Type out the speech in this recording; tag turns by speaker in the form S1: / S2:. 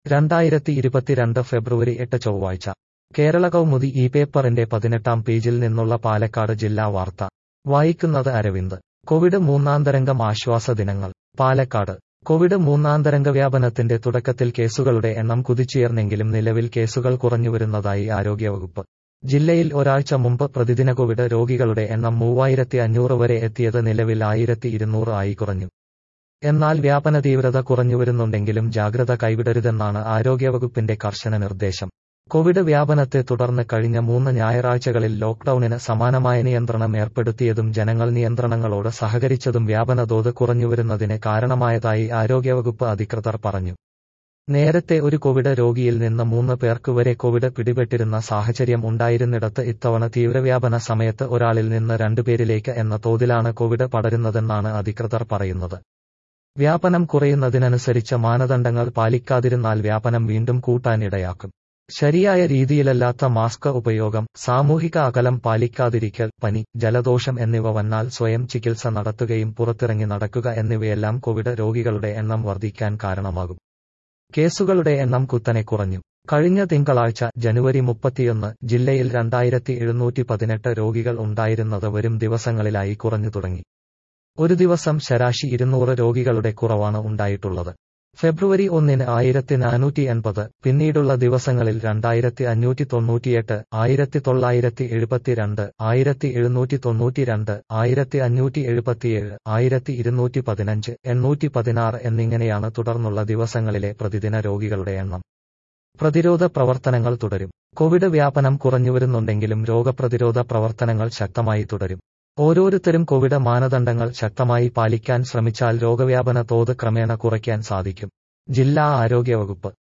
S1: രണ്ടായിരത്തി ഇരുപത്തിരണ്ട് ഫെബ്രുവരി എട്ട് ചൊവ്വാഴ്ച കേരള കൗമുദി ഈ പേപ്പറിന്റെ പതിനെട്ടാം പേജിൽ നിന്നുള്ള പാലക്കാട് ജില്ലാ വാർത്ത വായിക്കുന്നത് അരവിന്ദ് കോവിഡ് മൂന്നാം തരംഗം ആശ്വാസ ദിനങ്ങൾ പാലക്കാട് കോവിഡ് മൂന്നാം തരംഗ വ്യാപനത്തിന്റെ തുടക്കത്തിൽ കേസുകളുടെ എണ്ണം കുതിച്ചുയർന്നെങ്കിലും നിലവിൽ കേസുകൾ കുറഞ്ഞുവരുന്നതായി ആരോഗ്യവകുപ്പ് ജില്ലയിൽ ഒരാഴ്ച മുമ്പ് പ്രതിദിന കോവിഡ് രോഗികളുടെ എണ്ണം മൂവായിരത്തി അഞ്ഞൂറ് വരെ എത്തിയത് നിലവിൽ ആയിരത്തി ഇരുന്നൂറ് ആയി കുറഞ്ഞു എന്നാൽ വ്യാപന തീവ്രത കുറഞ്ഞുവരുന്നുണ്ടെങ്കിലും ജാഗ്രത കൈവിടരുതെന്നാണ് ആരോഗ്യവകുപ്പിന്റെ കർശന നിർദ്ദേശം കോവിഡ് വ്യാപനത്തെ തുടർന്ന് കഴിഞ്ഞ മൂന്ന് ഞായറാഴ്ചകളിൽ ലോക്ഡൌണിന് സമാനമായ നിയന്ത്രണം ഏർപ്പെടുത്തിയതും ജനങ്ങൾ നിയന്ത്രണങ്ങളോട് സഹകരിച്ചതും വ്യാപന തോത് കുറഞ്ഞുവരുന്നതിന് കാരണമായതായി ആരോഗ്യവകുപ്പ് അധികൃതർ പറഞ്ഞു നേരത്തെ ഒരു കോവിഡ് രോഗിയിൽ നിന്ന് മൂന്ന് പേർക്ക് വരെ കോവിഡ് പിടിപെട്ടിരുന്ന സാഹചര്യം ഉണ്ടായിരുന്നിടത്ത് ഇത്തവണ തീവ്രവ്യാപന സമയത്ത് ഒരാളിൽ നിന്ന് രണ്ടുപേരിലേക്ക് എന്ന തോതിലാണ് കോവിഡ് പടരുന്നതെന്നാണ് അധികൃതർ പറയുന്നത് വ്യാപനം കുറയുന്നതിനനുസരിച്ച് മാനദണ്ഡങ്ങൾ പാലിക്കാതിരുന്നാൽ വ്യാപനം വീണ്ടും കൂട്ടാൻ ഇടയാക്കും ശരിയായ രീതിയിലല്ലാത്ത മാസ്ക് ഉപയോഗം സാമൂഹിക അകലം പാലിക്കാതിരിക്കൽ പനി ജലദോഷം എന്നിവ വന്നാൽ സ്വയം ചികിത്സ നടത്തുകയും പുറത്തിറങ്ങി നടക്കുക എന്നിവയെല്ലാം കോവിഡ് രോഗികളുടെ എണ്ണം വർദ്ധിക്കാൻ കാരണമാകും കേസുകളുടെ എണ്ണം കുത്തനെ കുറഞ്ഞു കഴിഞ്ഞ തിങ്കളാഴ്ച ജനുവരി മുപ്പത്തിയൊന്ന് ജില്ലയിൽ രണ്ടായിരത്തി എഴുന്നൂറ്റി പതിനെട്ട് രോഗികൾ ഉണ്ടായിരുന്നത് വരും ദിവസങ്ങളിലായി കുറഞ്ഞു തുടങ്ങി ഒരു ദിവസം ശരാശി ഇരുന്നൂറ് രോഗികളുടെ കുറവാണ് ഉണ്ടായിട്ടുള്ളത് ഫെബ്രുവരി ഒന്നിന് ആയിരത്തി നാനൂറ്റി എൺപത് പിന്നീടുള്ള ദിവസങ്ങളിൽ രണ്ടായിരത്തി അഞ്ഞൂറ്റി തൊണ്ണൂറ്റിയെട്ട് ആയിരത്തി തൊള്ളായിരത്തി എഴുപത്തിരണ്ട് ആയിരത്തി എഴുന്നൂറ്റി തൊണ്ണൂറ്റിരണ്ട് ആയിരത്തി അഞ്ഞൂറ്റി എഴുപത്തിയേഴ് ആയിരത്തി ഇരുന്നൂറ്റി പതിനഞ്ച് എണ്ണൂറ്റി പതിനാറ് എന്നിങ്ങനെയാണ് തുടർന്നുള്ള ദിവസങ്ങളിലെ പ്രതിദിന രോഗികളുടെ എണ്ണം പ്രതിരോധ പ്രവർത്തനങ്ങൾ തുടരും കോവിഡ് വ്യാപനം കുറഞ്ഞുവരുന്നുണ്ടെങ്കിലും രോഗപ്രതിരോധ പ്രവർത്തനങ്ങൾ ശക്തമായി തുടരും ഓരോരുത്തരും കോവിഡ് മാനദണ്ഡങ്ങൾ ശക്തമായി പാലിക്കാൻ ശ്രമിച്ചാൽ രോഗവ്യാപന തോത് ക്രമേണ കുറയ്ക്കാൻ സാധിക്കും ജില്ലാ ആരോഗ്യവകുപ്പ്